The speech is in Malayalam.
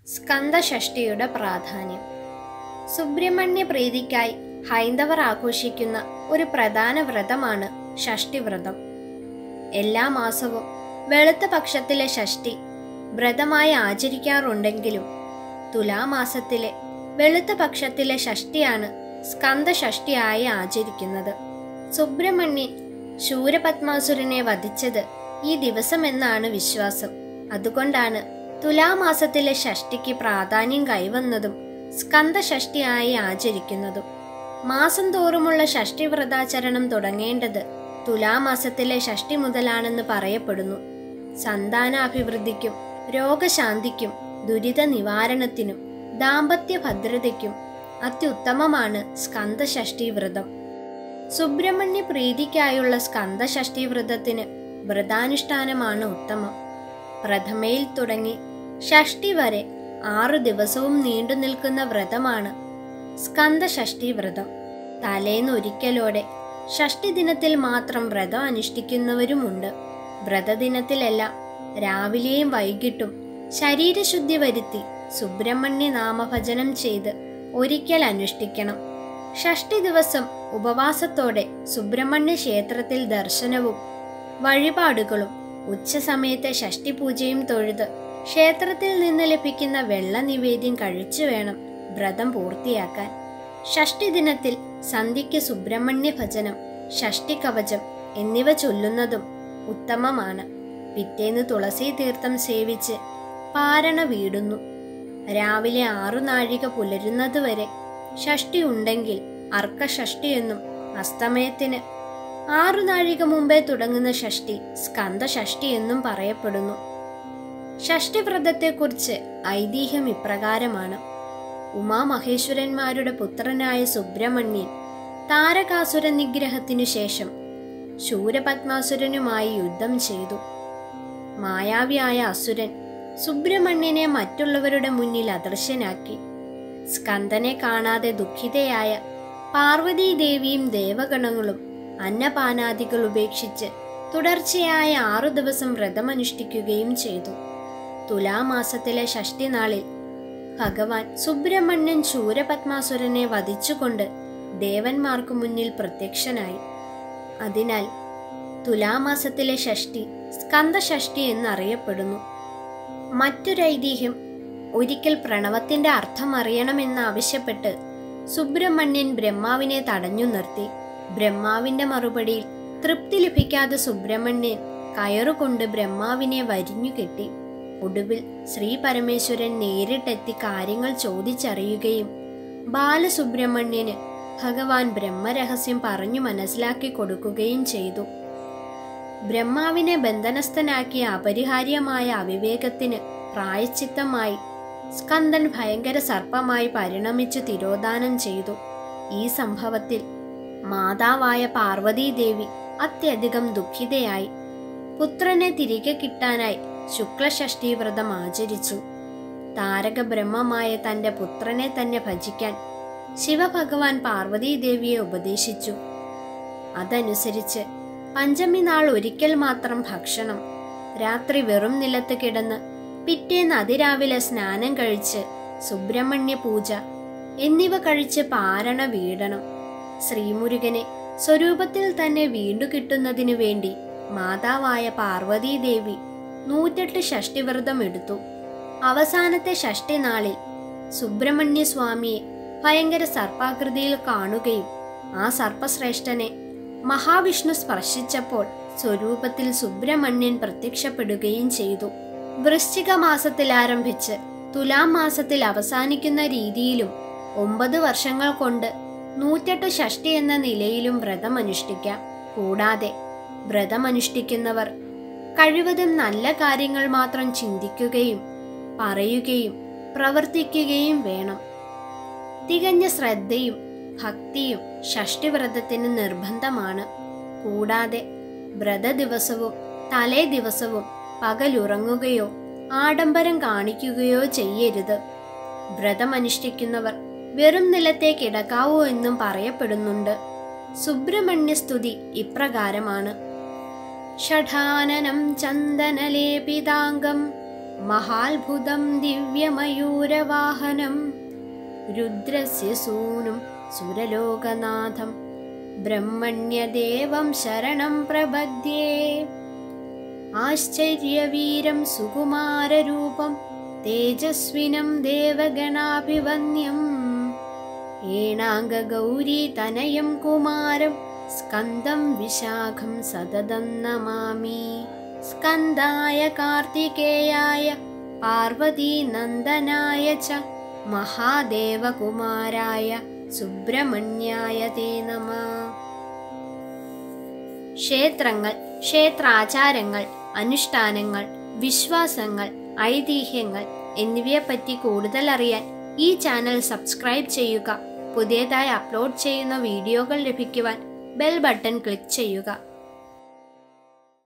സ്കന്ദഷഷ്ഠിയുടെ പ്രാധാന്യം സുബ്രഹ്മണ്യ പ്രീതിക്കായി ഹൈന്ദവർ ആഘോഷിക്കുന്ന ഒരു പ്രധാന വ്രതമാണ് ഷഷ്ടിവ്രതം എല്ലാ മാസവും വെളുത്ത പക്ഷത്തിലെ ഷഷ്ടി വ്രതമായി ആചരിക്കാറുണ്ടെങ്കിലും തുലാമാസത്തിലെ വെളുത്ത പക്ഷത്തിലെ ഷഷ്ടിയാണ് സ്കന്ദഷഷ്ടിയായി ആചരിക്കുന്നത് സുബ്രഹ്മണ്യൻ ശൂരപത്മാസുരനെ വധിച്ചത് ഈ ദിവസമെന്നാണ് വിശ്വാസം അതുകൊണ്ടാണ് തുലാമാസത്തിലെ ഷഷ്ടിക്ക് പ്രാധാന്യം കൈവന്നതും സ്കന്ദഷഷ്ടിയായി ആചരിക്കുന്നതും മാസം തോറുമുള്ള ഷഷ്ടി വ്രതാചരണം തുടങ്ങേണ്ടത് തുലാമാസത്തിലെ ഷഷ്ടി മുതലാണെന്ന് പറയപ്പെടുന്നു സന്താനാഭിവൃദ്ധിക്കും രോഗശാന്തിക്കും ദുരിത നിവാരണത്തിനും ദാമ്പത്യ ഭദ്രതയ്ക്കും അത്യുത്തമമാണ് സ്കന്ദഷഷ്ടി വ്രതം സുബ്രഹ്മണ്യ പ്രീതിക്കായുള്ള സ്കന്ദഷഷ്ടി വ്രതത്തിന് വ്രതാനുഷ്ഠാനമാണ് ഉത്തമം പ്രഥമയിൽ തുടങ്ങി ഷഷ്ടി വരെ ആറു ദിവസവും നീണ്ടു നിൽക്കുന്ന വ്രതമാണ് സ്കന്ദഷഷ്ടി വ്രതം തലേന്നൊരിക്കലോടെ ഷഷ്ടി ദിനത്തിൽ മാത്രം വ്രതം അനുഷ്ഠിക്കുന്നവരുമുണ്ട് വ്രതദിനത്തിലെല്ലാം രാവിലെയും വൈകിട്ടും ശരീരശുദ്ധി വരുത്തി സുബ്രഹ്മണ്യ നാമഭജനം ചെയ്ത് ഒരിക്കൽ അനുഷ്ഠിക്കണം ഷഷ്ടി ദിവസം ഉപവാസത്തോടെ സുബ്രഹ്മണ്യ ക്ഷേത്രത്തിൽ ദർശനവും വഴിപാടുകളും ഉച്ചസമയത്തെ ഷഷ്ടി പൂജയും തൊഴുത് ക്ഷേത്രത്തിൽ നിന്ന് ലഭിക്കുന്ന വെള്ള നിവേദ്യം കഴിച്ചു വേണം വ്രതം പൂർത്തിയാക്കാൻ ഷഷ്ടി ദിനത്തിൽ സന്ധ്യയ്ക്ക് സുബ്രഹ്മണ്യ ഭജനം ഷഷ്ടി കവചം എന്നിവ ചൊല്ലുന്നതും ഉത്തമമാണ് പിറ്റേന്ന് തുളസി തീർത്ഥം സേവിച്ച് പാരണ വീടുന്നു രാവിലെ ആറു നാഴിക പുലരുന്നതുവരെ ഷഷ്ടി ഉണ്ടെങ്കിൽ അർക്കഷഷ്ടി എന്നും അസ്തമയത്തിന് ആറു നാഴിക മുമ്പേ തുടങ്ങുന്ന ഷഷ്ടി സ്കന്ദഷഷ്ടി എന്നും പറയപ്പെടുന്നു ഷഷ്ടിവ്രതത്തെക്കുറിച്ച് ഐതിഹ്യം ഇപ്രകാരമാണ് ഉമാമഹേശ്വരന്മാരുടെ പുത്രനായ സുബ്രഹ്മണ്യൻ താരകാസുര നിഗ്രഹത്തിനു ശേഷം ശൂരപത്മാസുരനുമായി യുദ്ധം ചെയ്തു മായാവിയായ അസുരൻ സുബ്രഹ്മണ്യനെ മറ്റുള്ളവരുടെ മുന്നിൽ അദൃശ്യനാക്കി സ്കന്ദനെ കാണാതെ ദുഃഖിതയായ പാർവതീ ദേവിയും ദേവഗണങ്ങളും അന്നപാനാദികൾ ഉപേക്ഷിച്ച് തുടർച്ചയായ ആറു ദിവസം വ്രതമനുഷ്ഠിക്കുകയും ചെയ്തു തുലാമാസത്തിലെ ഷഷ്ടി നാളിൽ ഭഗവാൻ സുബ്രഹ്മണ്യൻ ശൂരപത്മാസുരനെ വധിച്ചുകൊണ്ട് ദേവന്മാർക്കു മുന്നിൽ പ്രത്യക്ഷനായി അതിനാൽ തുലാമാസത്തിലെ ഷഷ്ടി സ്കന്ദഷഷ്ടി എന്നറിയപ്പെടുന്നു മറ്റൊരൈതിഹ്യം ഒരിക്കൽ പ്രണവത്തിന്റെ അർത്ഥം അറിയണമെന്നാവശ്യപ്പെട്ട് സുബ്രഹ്മണ്യൻ ബ്രഹ്മാവിനെ തടഞ്ഞു നിർത്തി ബ്രഹ്മാവിന്റെ മറുപടിയിൽ തൃപ്തി ലഭിക്കാതെ സുബ്രഹ്മണ്യൻ കയറുകൊണ്ട് ബ്രഹ്മാവിനെ വരിഞ്ഞു കെട്ടി ഒടുവിൽ ശ്രീ പരമേശ്വരൻ നേരിട്ടെത്തി കാര്യങ്ങൾ ചോദിച്ചറിയുകയും ബാലസുബ്രഹ്മണ്യന് ഭഗവാൻ ബ്രഹ്മരഹസ്യം പറഞ്ഞു മനസ്സിലാക്കി കൊടുക്കുകയും ചെയ്തു ബ്രഹ്മാവിനെ ബന്ധനസ്ഥനാക്കിയ അപരിഹാര്യമായ അവിവേകത്തിന് പ്രായച്ചിത്തമായി സ്കന്ദൻ ഭയങ്കര സർപ്പമായി പരിണമിച്ചു തിരോധാനം ചെയ്തു ഈ സംഭവത്തിൽ മാതാവായ പാർവതീദേവി അത്യധികം ദുഃഖിതയായി പുത്രനെ തിരികെ കിട്ടാനായി ശുക്ലഷഷ്ഠി വ്രതം ആചരിച്ചു താരക ബ്രഹ്മമായ തന്റെ പുത്രനെ തന്നെ ഭജിക്കാൻ ശിവഭഗവാൻ പാർവതീദേവിയെ ഉപദേശിച്ചു അതനുസരിച്ച് പഞ്ചമി നാൾ ഒരിക്കൽ മാത്രം ഭക്ഷണം രാത്രി വെറും നിലത്ത് കിടന്ന് പിറ്റേന്ന് അതിരാവിലെ സ്നാനം കഴിച്ച് സുബ്രഹ്മണ്യ പൂജ എന്നിവ കഴിച്ച് പാരണ വീടണം ശ്രീമുരുകനെ സ്വരൂപത്തിൽ തന്നെ വീണ്ടു കിട്ടുന്നതിനു വേണ്ടി മാതാവായ പാർവതീദേവി നൂറ്റെട്ട് ഷഷ്ടിവ്രതം എടുത്തു അവസാനത്തെ ഷഷ്ടി നാളിൽ സുബ്രഹ്മണ്യ സ്വാമിയെ ഭയങ്കര സർപ്പാകൃതിയിൽ കാണുകയും ആ സർപ്പശ്രേഷ്ഠനെ മഹാവിഷ്ണു സ്പർശിച്ചപ്പോൾ സ്വരൂപത്തിൽ സുബ്രഹ്മണ്യൻ പ്രത്യക്ഷപ്പെടുകയും ചെയ്തു വൃശ്ചിക മാസത്തിൽ ആരംഭിച്ച് തുലാം മാസത്തിൽ അവസാനിക്കുന്ന രീതിയിലും ഒമ്പത് വർഷങ്ങൾ കൊണ്ട് നൂറ്റെട്ട് ഷഷ്ടി എന്ന നിലയിലും വ്രതമനുഷ്ഠിക്കാം കൂടാതെ വ്രതമനുഷ്ഠിക്കുന്നവർ കഴിവതും നല്ല കാര്യങ്ങൾ മാത്രം ചിന്തിക്കുകയും പറയുകയും പ്രവർത്തിക്കുകയും വേണം തികഞ്ഞ ശ്രദ്ധയും ഭക്തിയും ഷഷ്ടിവ്രതത്തിന് നിർബന്ധമാണ് കൂടാതെ വ്രത ദിവസവും തലേ ദിവസവും പകലുറങ്ങുകയോ ആഡംബരം കാണിക്കുകയോ ചെയ്യരുത് വ്രതമനുഷ്ഠിക്കുന്നവർ വെറും നിലത്തെ കിടക്കാവൂ എന്നും പറയപ്പെടുന്നുണ്ട് സുബ്രഹ്മണ്യ സ്തുതി ഇപ്രകാരമാണ് ഷഠാനനം ചന്ദനലേപിതാംഗം മഹാത്ഭുതം ദിവ്യമയൂരവാഹനം രുദ്രസ്യ സൂനും സുരലോകനാഥം ബ്രഹ്മണ്യദേവം ശരണം പ്രപദ്യേ ആശ്ചര്യവീരം സുകുമാരരൂപം തേജസ്വിനം ദേവഗണാഭിവന്യം ഏണാംഗഗൗരീ തനയം കുമാരം സ്കന്ദം വിശാഖം സതതം നമാമി സ്കന്ദായ കാർത്തികേയായ പാർവതീനന്ദനായ ച മഹാദേവകുമാരായ സുബ്രഹ്മണ്യായ തേ നമ ക്ഷേത്രങ്ങൾ ക്ഷേത്രാചാരങ്ങൾ അനുഷ്ഠാനങ്ങൾ വിശ്വാസങ്ങൾ ഐതിഹ്യങ്ങൾ എന്നിവയെപ്പറ്റി കൂടുതൽ അറിയാൻ ഈ ചാനൽ സബ്സ്ക്രൈബ് ചെയ്യുക പുതിയതായി അപ്ലോഡ് ചെയ്യുന്ന വീഡിയോകൾ ലഭിക്കുവാൻ ബെൽ ബട്ടൺ ക്ലിക്ക് ചെയ്യുക